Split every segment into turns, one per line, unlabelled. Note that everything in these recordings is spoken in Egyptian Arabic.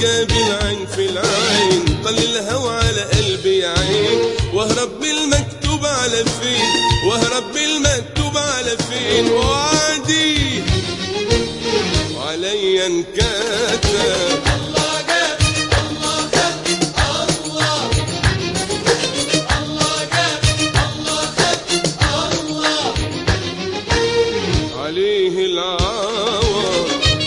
جاب العين في العين طل الهوى على قلبي يا عين واهرب بالمكتوب على فين واهرب بالمكتوب على فين وعدي وعليا انكتب عليه العوض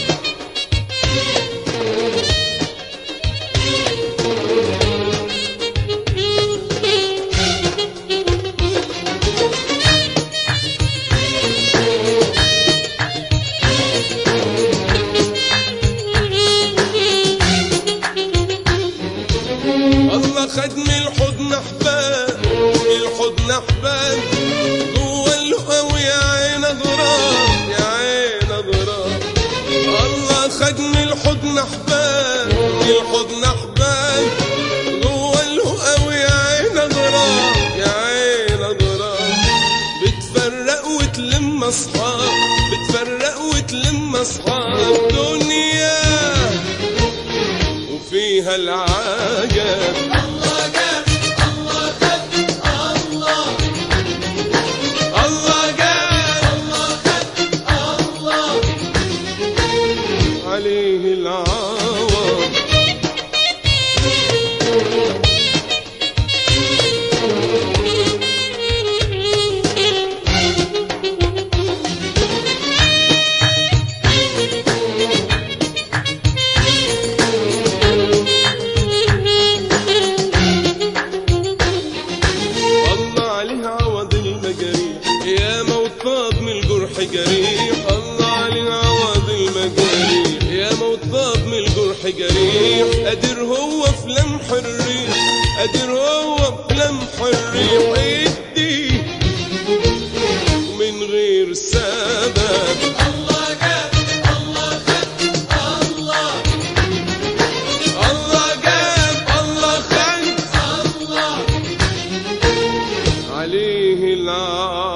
الله خد من الحضن احباب من الحضن احباب جوه القوي يا عين اضراب يا عين اضراب الله خد من الحضن احباب من الحضن احباب جوه القوي يا عين اضراب يا عين اضراب بتفرق وتلم اصحاب بتفرق وتلم اصحاب دنيا وفيها العجب الله جاب عليه العوض الله عليه عوض المجاريح يا موطاب من الجرح جريح الله عليه عوض المجاريح يا موطاب من الجرح جريح قادر هو في لمح الريح قادر هو في لمح الريح يدي من غير سبب الله جاب الله خد عليه العار